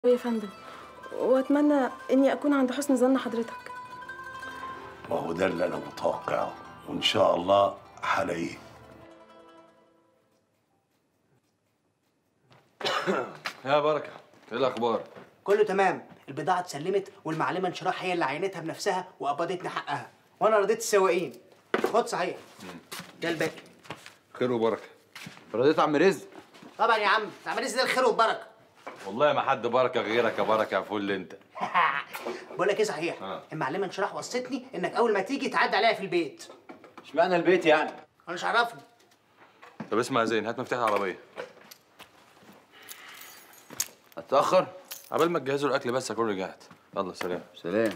يا فندم واتمنى اني اكون عند حسن ظن حضرتك ما هو ده اللي انا متوقعه وان شاء الله هلاقيه يا بركه ايه الاخبار كله تمام البضاعة اتسلمت والمعلمة انشراح هي اللي عينتها بنفسها وقبضتني حقها وانا رضيت السواقين خد صحيح ده الباقي خير وبركه رضيت عم رزق طبعا يا عم تعمل ازاي الخير والبركة والله ما حد بركه غيرك يا بركه يا فل انت بقول لك ايه صحيح آه. المعلمة انشراح وصتني انك اول ما تيجي تعدي عليها في البيت اشمعنى البيت يعني انا مش عرفني طب اسمع يا زين هات مفتاح العربيه اتاخر عبال ما تجهزوا الاكل بس اكون رجعت يلا سلام سلام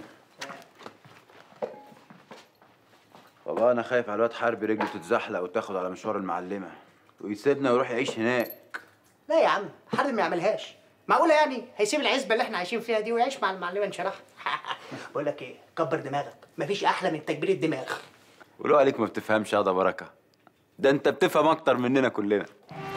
بابا انا خايف على الواد حربي رجله تتزحلق وتاخد على مشوار المعلمه ويسيبنا ويروح يعيش هناك لا يا عم حد ما يعملهاش معقولة يعني هيسيب العزبة اللي احنا عايشين فيها دي ويعيش مع المعلمة انشراح بقول لك ايه كبر دماغك مفيش احلى من تكبير الدماغ ولو عليك ما بتفهمش يا ده بركه ده انت بتفهم اكتر مننا كلنا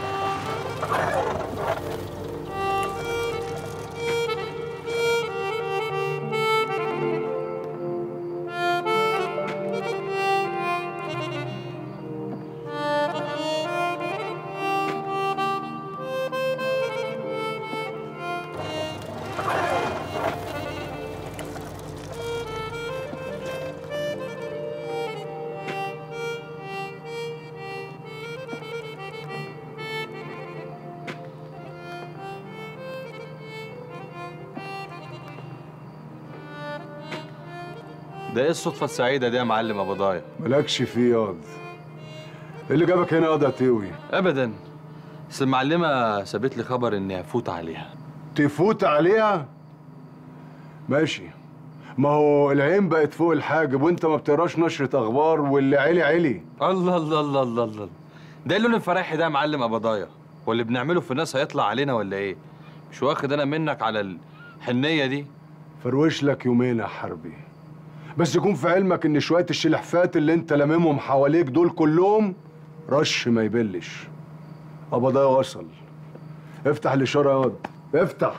ده ايه الصدفه السعيده دي يا معلم ابو ضايع مالكش فيه ياض اللي جابك هنا ياض يا تيوي ابدا بس المعلمه سابت لي خبر اني هفوت عليها تفوت عليها ماشي ما هو العين بقت فوق الحاجب وانت ما بتقراش نشرة اخبار واللي علي علي الله الله الله الله الله ده اللون الفراحي ده يا معلم ابو ضايع واللي بنعمله في الناس هيطلع علينا ولا ايه مش واخد انا منك على الحنيه دي فروش لك يومين يا حربي بس يكون في علمك ان شوية الشلحفات اللي انت لاممهم حواليك دول كلهم رش ما يبلش ابدا وصل افتح الاشارة ياض افتح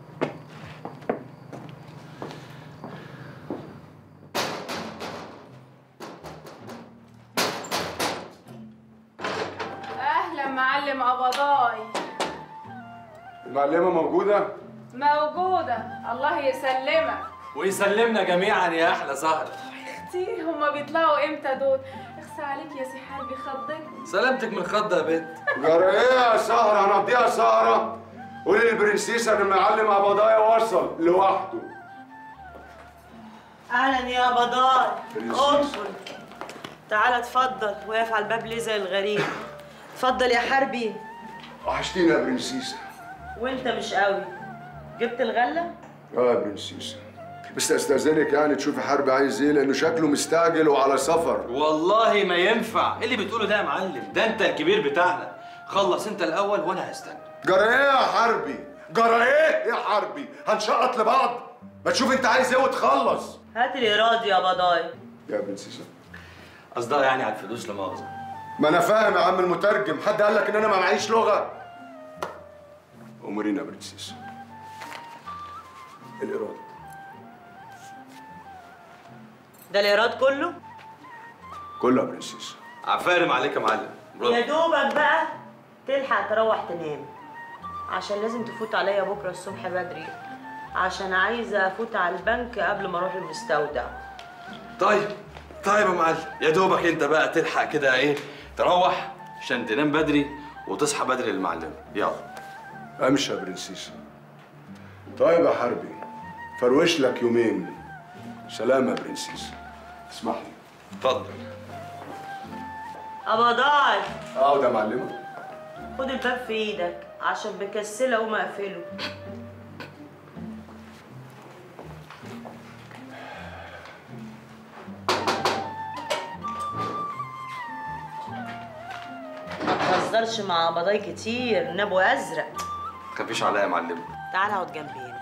اهلا معلم قبضاي المعلمة موجودة؟ موجوده الله يسلمك ويسلمنا جميعا يا احلى سهره اختي هما بيطلعوا امتى دول اخسى عليك يا سي حربي خضك سلامتك من الخضه يا بنت جرى ايه يا سهرة هنقضيها سهرة قولي للبرنسيسة ان المعلم قبضايا وصل لوحده اهلا يا بضاي برنسيس. ادخل تعال اتفضل واقف على الباب ليه زي الغريب اتفضل يا حربي وحشتينا يا برنسيسة وانت مش قوي جبت الغله اه يا برنسيسة بس استاذنك يعني تشوفي حربي عايز ايه لانه شكله مستعجل وعلى سفر والله ما ينفع ايه اللي بتقوله ده يا معلم ده انت الكبير بتاعنا خلص انت الاول وانا هستنى جرى ايه يا حربي جرى ايه يا حربي هنشقط لبعض ما تشوف انت عايز ايه وتخلص هات الايراد يا بضاي يا برنسيسة قصدها يعني على الفلوس لا مؤاخذه ما انا فاهم يا عم المترجم حد قال لك ان انا ما معيش لغه امورينا يا برنسيسة الايراد ده الايراد كله كله يا برنسيسة عفارم عليك يا معلم برافو. يا دوبك بقى تلحق تروح تنام عشان لازم تفوت عليا بكره الصبح بدري عشان عايزه افوت على البنك قبل ما اروح المستودع طيب طيب يا معلم يا دوبك انت بقى تلحق كده ايه تروح عشان تنام بدري وتصحى بدري للمعلم يلا امشي يا برنسيسة طيب يا حربي فروش لك يومين سلام يا برنسيسة اسمح لي اتفضل ابضاي اقعد يا معلمة خد الباب في ايدك عشان بكسله اقوم اقفله ما تهزرش مع بضاي كتير نبو ازرق ما تخافيش عليا يا معلم تعال اقعد جنبي هنا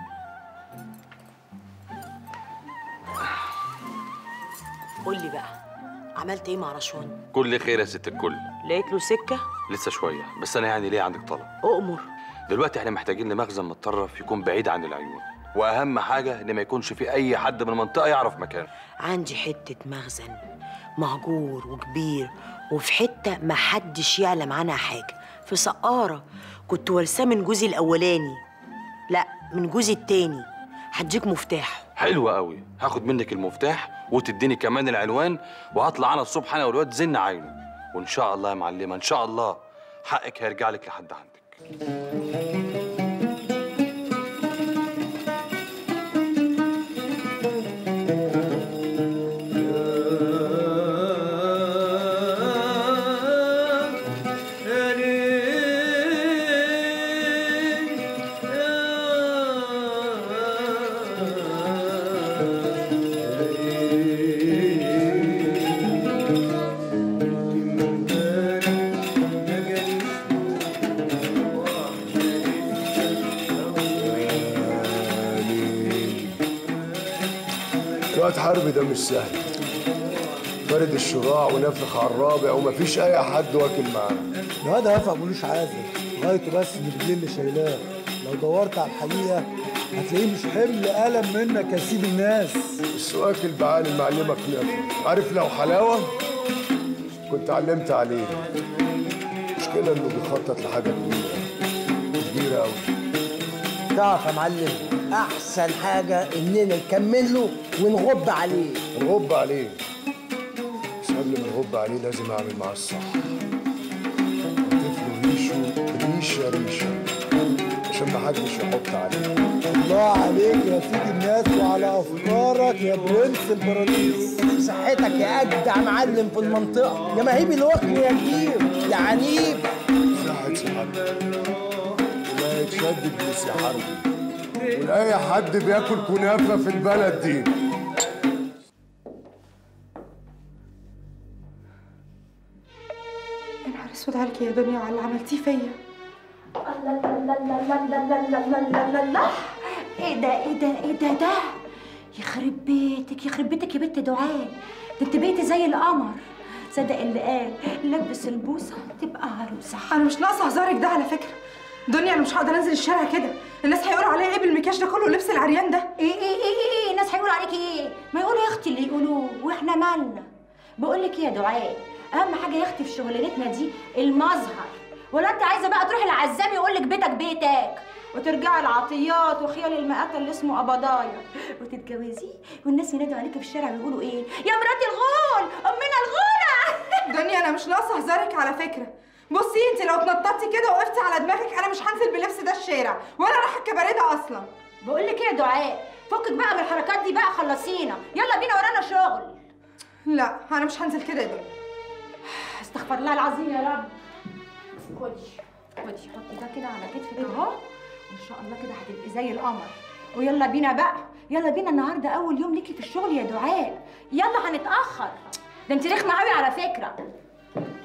قول لي بقى عملت ايه مع رشوان كل خير يا ست الكل لقيت له سكه لسه شويه بس انا يعني ليه عندك طلب اؤمر دلوقتي احنا محتاجين لمخزن متطرف يكون بعيد عن العيون واهم حاجه ان ما يكونش في اي حد من المنطقه يعرف مكانه عندي حتة مخزن مهجور وكبير وفي حتة محدش يعلم عنها حاجة في سقارة كنت ورثاه من جوزي الأولاني لا من جوزي التاني هديك مفتاحه حلو قوي هاخد منك المفتاح وتديني كمان العنوان وهطلع انا الصبح انا والواد زن عينه وان شاء الله يا معلمه ان شاء الله حقك هيرجع لك لحد عندك الواد حربي ده مش سهل فرد الشراع ونفخ على الرابع ومفيش اي حد واكل معاه الواد هفق ملوش عازل غايته بس ان بالليل اللي شايلاه لو دورت على الحقيقه هتلاقيه مش حمل قلم منك يا سيد الناس بس واكل بعالي المعلمه كنافه عارف لو حلاوه كنت علمت عليه المشكله انه بيخطط لحاجه كبيره كبيره قوي تعرف يا معلم احسن حاجه اننا نكمل له ونغب عليه نغب عليه بس قبل ما نغب عليه لازم اعمل معاه الصح طفله ريشه ريشه ريشه عشان ما حدش يحط عليه الله عليك يا سيد الناس وعلى افكارك يا برنس البرانيس صحتك يا اجدع معلم في المنطقه يا مهيب الوكل يا كبير يا عنيف صحة سي حربي ولا يتشدد لسي حربي ولا حد بياكل كنافه في البلد دي يا نهار اسود عليك يا دنيا وعلى اللي عملتيه فيا الله الله الله الله الله الله الله الله الله ايه ده ايه ده ايه ده ده يخرب بيتك يخرب بيتك يا بنت دعاء ده انت بقيتي زي القمر صدق اللي قال لبس البوسه تبقى عروسه انا مش ناقصه هزارك ده على فكره دنيا انا مش هقدر انزل الشارع كده الناس هيقولوا عليا ايه بالمكياج ده كله ولبس العريان ده ايه ايه ايه ايه, إيه؟ الناس هيقولوا عليكي ايه ما يقولوا يا اختي اللي يقولوه واحنا مالنا بقول لك ايه يا دعاء اهم حاجه يا اختي في شغلانتنا دي المظهر ولا انت عايزه بقى تروحي العزام يقول لك بيتك بيتك وترجعي العطيات وخيال المقاتل اللي اسمه قبضايا وتتجوزيه والناس ينادوا عليكي في الشارع ويقولوا ايه يا مراتي الغول امنا الغوله دنيا انا مش ناقصه هزارك على فكره بصي انت لو اتنططتي كده وقفتي على دماغك انا مش هنزل بلبس ده الشارع ولا رايحه الكباريه ده اصلا بقول لك ايه يا دعاء فكك بقى من الحركات دي بقى خلصينا يلا بينا ورانا شغل لا انا مش هنزل كده يا دنيا استغفر الله العظيم يا رب خدي خدي حطي ده كده على كتفك اهو وان شاء الله كده هتبقي زي القمر ويلا بينا بقى يلا بينا النهارده اول يوم ليكي في الشغل يا دعاء يلا هنتاخر ده انت رخمه قوي على فكره